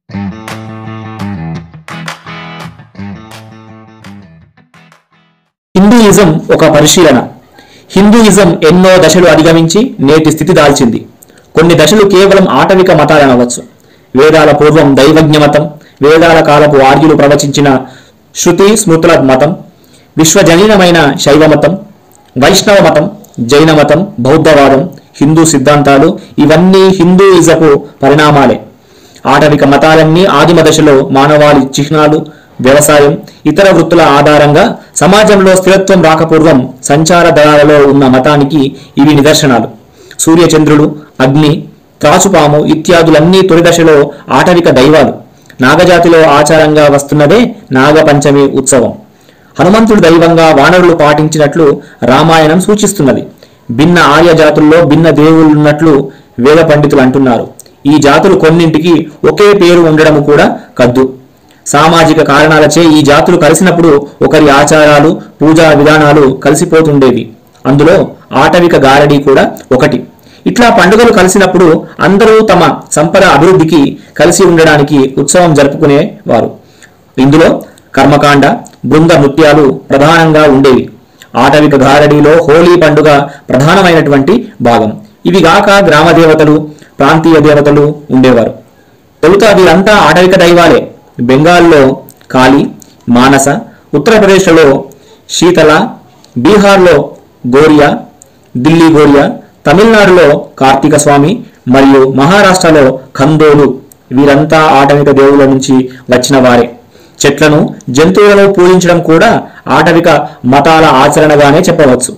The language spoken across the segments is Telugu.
హిందూయిజం ఒక పరిశీలన హిందూయిజం ఎన్నో దశలు అధిగమించి నేటి స్థితి దాల్చింది కొన్ని దశలు కేవలం ఆటవిక మతాలనవచ్చు వేదాల పూర్వం దైవజ్ఞ మతం వేదాల కాలపు ఆర్యులు ప్రవచించిన శృతి స్మృతుల మతం విశ్వజనీనమైన శైవ మతం వైష్ణవ మతం జైన మతం బౌద్ధవాదం హిందూ సిద్ధాంతాలు ఇవన్నీ హిందూయిజపు పరిణామాలే ఆటవిక మతాలన్నీ ఆదిమ దశలో మానవాళి చిహ్నాలు వ్యవసాయం ఇతర వృత్తుల ఆధారంగా సమాజంలో స్థిరత్వం రాకపూర్వం సంచార దళాలలో ఉన్న మతానికి ఇవి నిదర్శనాలు సూర్యచంద్రులు అగ్ని త్రాచుపాము ఇత్యాదులన్నీ తొలి దశలో ఆటవిక దైవాలు నాగజాతిలో ఆచారంగా వస్తున్నదే నాగపంచమి ఉత్సవం హనుమంతుడు దైవంగా వానరులు పాటించినట్లు రామాయణం సూచిస్తున్నది భిన్న ఆర్య జాతుల్లో భిన్న దేవుళ్ళున్నట్లు వేద పండితులు అంటున్నారు ఈ జాతులు కొన్నింటికి ఒకే పేరు ఉండడం కూడా కద్దు సామాజిక కారణాలచే ఈ జాతులు కలిసినప్పుడు ఒకరి ఆచారాలు పూజా విధానాలు కలిసిపోతుండేవి అందులో ఆటవిక గారడి కూడా ఒకటి ఇట్లా పండుగలు కలిసినప్పుడు అందరూ తమ సంపద అభివృద్ధికి కలిసి ఉండడానికి ఉత్సవం జరుపుకునేవారు ఇందులో కర్మకాండ బృంద నృత్యాలు ప్రధానంగా ఉండేవి ఆటవిక గారడీలో హోలీ పండుగ ప్రధానమైనటువంటి భాగం ఇవి గాక గ్రామ దేవతలు ప్రాంతీయ దేవతలు ఉండేవారు తొలుత వీరంతా ఆటవిక దైవాలే బెంగాల్లో కాళీ మానస ఉత్తరప్రదేశ్లో శీతల బీహార్లో గోరియా ఢిల్లీ గోరియా తమిళనాడులో కార్తీక స్వామి మరియు మహారాష్ట్రలో ఖందోలు వీరంతా ఆటవిక దేవుల నుంచి వచ్చిన వారే చెట్లను జంతువులను పూజించడం కూడా ఆటవిక మతాల ఆచరణగానే చెప్పవచ్చు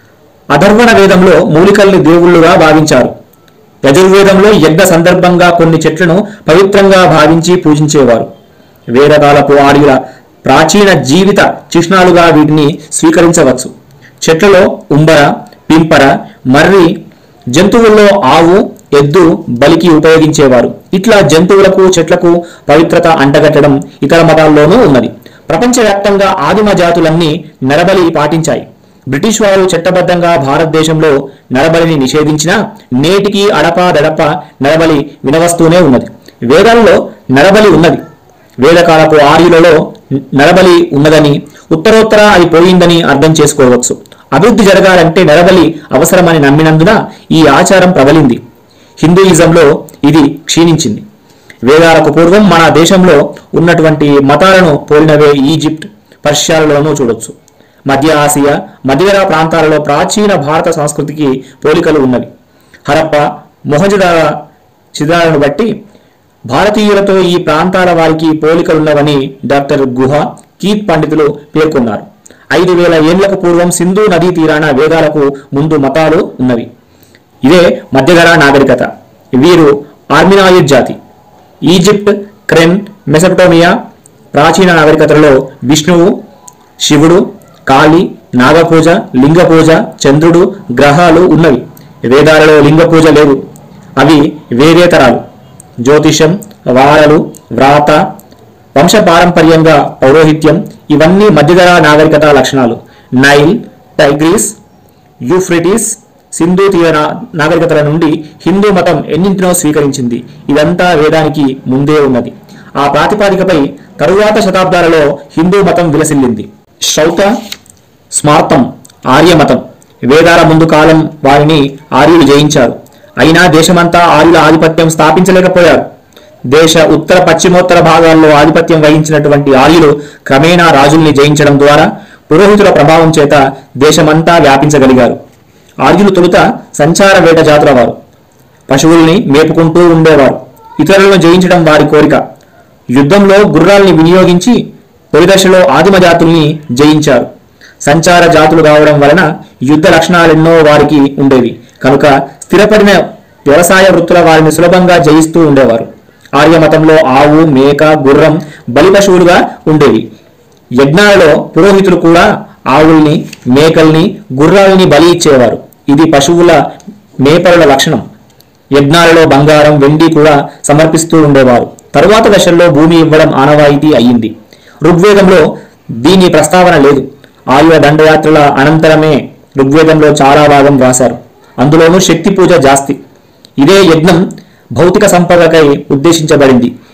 అధర్వణ వేదంలో మూలికల్ని దేవుళ్ళుగా భావించారు యజుర్వేదంలో యజ్ఞ సందర్భంగా కొన్ని చెట్లను పవిత్రంగా భావించి పూజించేవారు వేదకాలపు ఆర్యుల ప్రాచీన జీవిత చిహ్నాలుగా వీటిని స్వీకరించవచ్చు చెట్లలో ఉంబర పింపర మర్రి జంతువుల్లో ఆవు ఎద్దు బలికి ఉపయోగించేవారు ఇట్లా జంతువులకు చెట్లకు పవిత్రత అంటగట్టడం ఇతర మతాల్లోనూ ఉన్నది ప్రపంచవ్యాప్తంగా ఆదిమ జాతులన్నీ నరబలి పాటించాయి బ్రిటిష్ వారు చట్టబద్ధంగా భారతదేశంలో నరబలిని నిషేధించినా నేటికి అడప దడప నరబలి వినవస్తూనే ఉన్నది వేదాల్లో నరబలి ఉన్నది వేదకాలపు ఆర్యులలో నరబలి ఉన్నదని ఉత్తరోత్తర అది పోయిందని అర్థం చేసుకోవచ్చు అభివృద్ధి జరగాలంటే నరబలి అవసరమని నమ్మినందున ఈ ఆచారం ప్రబలింది హిందూయిజంలో ఇది క్షీణించింది వేదాలకు పూర్వం మన దేశంలో ఉన్నటువంటి మతాలను పోలినవే ఈజిప్ట్ పర్షియాలలోనూ చూడొచ్చు మధ్య ఆసియా మధ్యధరా ప్రాంతాలలో ప్రాచీన భారత సంస్కృతికి పోలికలు ఉన్నవి హరప్ప మొహజదార చిత్రాలను బట్టి భారతీయులతో ఈ ప్రాంతాల వారికి పోలికలున్నవని డాక్టర్ గుహ కీత్ పండితులు పేర్కొన్నారు ఐదు వేల ఏళ్లకు పూర్వం సింధు నదీ తీరాన వేదాలకు ముందు మతాలు ఉన్నవి ఇదే మధ్యధరా నాగరికత వీరు ఆర్మినాయిడ్ జాతి ఈజిప్ట్ క్రెన్ మెసపటోమియా ప్రాచీన నాగరికతలలో విష్ణువు శివుడు కాళి నాగపూజ లింగ పూజ చంద్రుడు గ్రహాలు ఉన్నవి వేదాలలో లింగ పూజ లేవు అవి వేరే తరాలు జ్యోతిషం వారలు వ్రాత వంశపారంపర్యంగా పౌరోహిత్యం ఇవన్నీ మధ్యధరా నాగరికత లక్షణాలు నైల్ టైగ్రీస్ యూఫ్రిటిస్ సింధు తీర నా- నాగరికతల నుండి హిందూ మతం ఎన్నింటినో స్వీకరించింది ఇదంతా వేదానికి ముందే ఉన్నది ఆ ప్రాతిపాదికపై తరువాత శతాబ్దాలలో హిందూ మతం విలసిల్లింది శ్రౌత స్మార్తం ఆర్యమతం వేదాల ముందు కాలం వారిని ఆర్యులు జయించారు అయినా దేశమంతా ఆర్యుల ఆధిపత్యం స్థాపించలేకపోయారు దేశ ఉత్తర పశ్చిమోత్తర భాగాల్లో ఆధిపత్యం వహించినటువంటి ఆర్యులు క్రమేణా రాజుల్ని జయించడం ద్వారా పురోహితుల ప్రభావం చేత దేశమంతా వ్యాపించగలిగారు ఆర్యులు తొలుత సంచార వేట జాతుల వారు పశువుల్ని మేపుకుంటూ ఉండేవారు ఇతరులను జయించడం వారి కోరిక యుద్ధంలో గుర్రాల్ని వినియోగించి తొలి దశలో ఆదిమ జాతుల్ని జయించారు సంచార జాతులు కావడం వలన యుద్ధ లక్షణాలెన్నో వారికి ఉండేవి కనుక స్థిరపడిన వ్యవసాయ వృత్తుల వారిని సులభంగా జయిస్తూ ఉండేవారు ఆర్యమతంలో ఆవు మేక గుర్రం బలి పశువులుగా ఉండేవి యజ్ఞాలలో పురోహితులు కూడా ఆవుల్ని మేకల్ని గుర్రాల్ని బలి ఇచ్చేవారు ఇది పశువుల మేపరుల లక్షణం యజ్ఞాలలో బంగారం వెండి కూడా సమర్పిస్తూ ఉండేవారు తరువాత దశల్లో భూమి ఇవ్వడం ఆనవాయితీ అయ్యింది ఋగ్వేదంలో దీని ప్రస్తావన లేదు ఆయుధ దండయాత్రల అనంతరమే ఋగ్వేదంలో చాలా భాగం రాశారు అందులోనూ శక్తి పూజ జాస్తి ఇదే యజ్ఞం భౌతిక సంపదకై ఉద్దేశించబడింది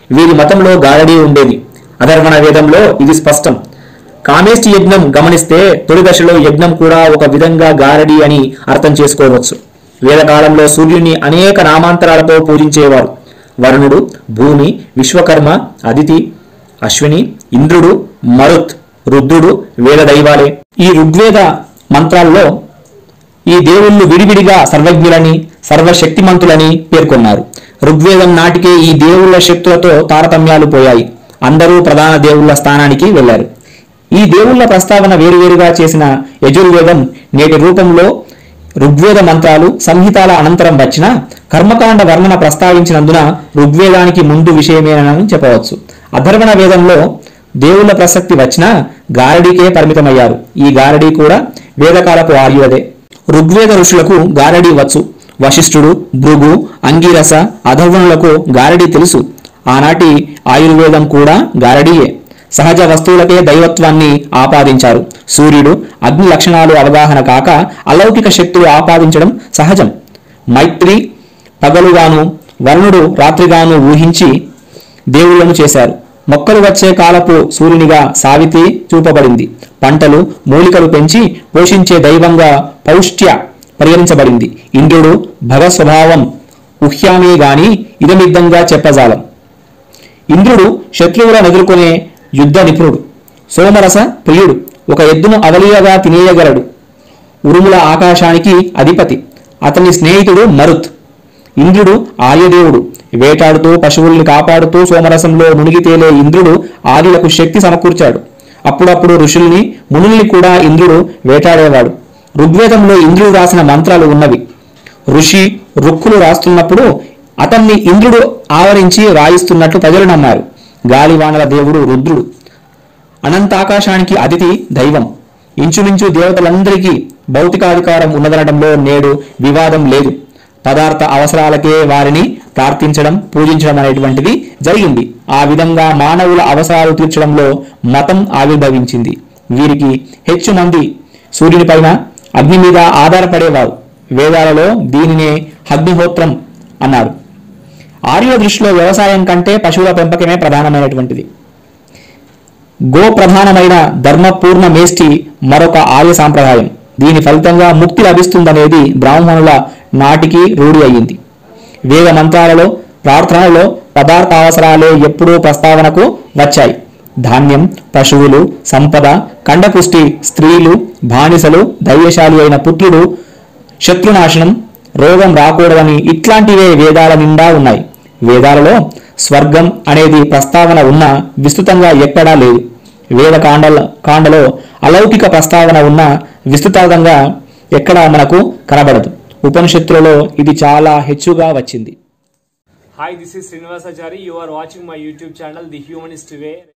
వీరి మతంలో గారడీ ఉండేది అధర్వణ వేదంలో ఇది స్పష్టం కామేష్టి యజ్ఞం గమనిస్తే తొలి దశలో యజ్ఞం కూడా ఒక విధంగా గారడి అని అర్థం చేసుకోవచ్చు వేదకాలంలో సూర్యుని అనేక నామాంతరాలతో పూజించేవారు వరుణుడు భూమి విశ్వకర్మ అదితి అశ్విని ఇంద్రుడు మరుత్ రుద్రుడు వేద దైవాలే ఈ ఋగ్వేద మంత్రాల్లో ఈ దేవుళ్ళు విడివిడిగా సర్వజ్ఞులని సర్వశక్తిమంతులని పేర్కొన్నారు ఋగ్వేదం నాటికే ఈ దేవుళ్ళ శక్తులతో తారతమ్యాలు పోయాయి అందరూ ప్రధాన దేవుళ్ళ స్థానానికి వెళ్లారు ఈ దేవుళ్ళ ప్రస్తావన వేరువేరుగా చేసిన యజుర్వేదం నేటి రూపంలో ఋగ్వేద మంత్రాలు సంహితాల అనంతరం వచ్చిన కర్మకాండ వర్ణన ప్రస్తావించినందున ఋగ్వేదానికి ముందు విషయమేనని చెప్పవచ్చు అధర్వణ వేదంలో దేవుళ్ళ ప్రసక్తి వచ్చినా గారడీకే పరిమితమయ్యారు ఈ గారడీ కూడా వేదకాలపు ఆర్యువదే ఋగ్వేద ఋషులకు గారడీ వచ్చు వశిష్ఠుడు భృగు అంగీరస అధర్వణులకు గారడీ తెలుసు ఆనాటి ఆయుర్వేదం కూడా గారడీయే సహజ వస్తువులకే దైవత్వాన్ని ఆపాదించారు సూర్యుడు అగ్ని లక్షణాలు అవగాహన కాక అలౌకిక శక్తులు ఆపాదించడం సహజం మైత్రి పగలుగాను వరుణుడు రాత్రిగాను ఊహించి దేవుళ్లను చేశారు మొక్కలు వచ్చే కాలపు సూర్యునిగా సావితి చూపబడింది పంటలు మూలికలు పెంచి పోషించే దైవంగా పౌష్ట్య పరిగణించబడింది ఇంద్రుడు భగ స్వభావం ఉహ్యామే గాని ఇదమిద్దంగా చెప్పజాలం ఇంద్రుడు శత్రువులను ఎదుర్కొనే యుద్ధ నిపుణుడు సోమరస ప్రియుడు ఒక ఎద్దును అవలీయగా తినేయగలడు ఉరుముల ఆకాశానికి అధిపతి అతని స్నేహితుడు మరుత్ ఇంద్రుడు ఆర్యదేవుడు వేటాడుతూ పశువుల్ని కాపాడుతూ సోమరసంలో మునిగి తేలే ఇంద్రుడు ఆర్యులకు శక్తి సమకూర్చాడు అప్పుడప్పుడు ఋషుల్ని మునుల్ని కూడా ఇంద్రుడు వేటాడేవాడు ఋగ్వేదంలో ఇంద్రుడు రాసిన మంత్రాలు ఉన్నవి ఋషి రుక్కులు రాస్తున్నప్పుడు అతన్ని ఇంద్రుడు ఆవరించి రాయిస్తున్నట్లు ప్రజలు నమ్మారు గాలివానల దేవుడు రుద్రుడు అనంతాకాశానికి అతిథి దైవం ఇంచుమించు దేవతలందరికీ భౌతికాధికారం ఉన్నదనడంలో నేడు వివాదం లేదు పదార్థ అవసరాలకే వారిని ప్రార్థించడం పూజించడం అనేటువంటిది జరిగింది ఆ విధంగా మానవుల అవసరాలు తీర్చడంలో మతం ఆవిర్భవించింది వీరికి హెచ్చు మంది సూర్యునిపైన అగ్ని మీద ఆధారపడేవారు వేదాలలో దీనినే అగ్నిహోత్రం అన్నారు ఆర్యుల దృష్టిలో వ్యవసాయం కంటే పశువుల పెంపకమే ప్రధానమైనటువంటిది గో ప్రధానమైన ధర్మపూర్ణ మేష్టి మరొక ఆర్య సాంప్రదాయం దీని ఫలితంగా ముక్తి లభిస్తుందనేది బ్రాహ్మణుల నాటికి రూఢి అయ్యింది వేద మంత్రాలలో ప్రార్థనలలో పదార్థ అవసరాలే ఎప్పుడూ ప్రస్తావనకు వచ్చాయి ధాన్యం పశువులు సంపద కండపుష్టి స్త్రీలు బానిసలు ధైర్యశాలి అయిన పుత్రుడు శత్రునాశనం రోగం రాకూడదని ఇట్లాంటివే వేదాల నిండా ఉన్నాయి వేదాలలో స్వర్గం అనేది ప్రస్తావన ఉన్న విస్తృతంగా ఎక్కడా లేదు వేద కాండల కాండలో అలౌకిక ప్రస్తావన ఉన్న విస్తృతంగా ఎక్కడా మనకు కనబడదు ఉపనిషత్తులలో ఇది చాలా హెచ్చుగా వచ్చింది Hi, this is Srinivasachari. You are watching my YouTube channel, The Humanist Way.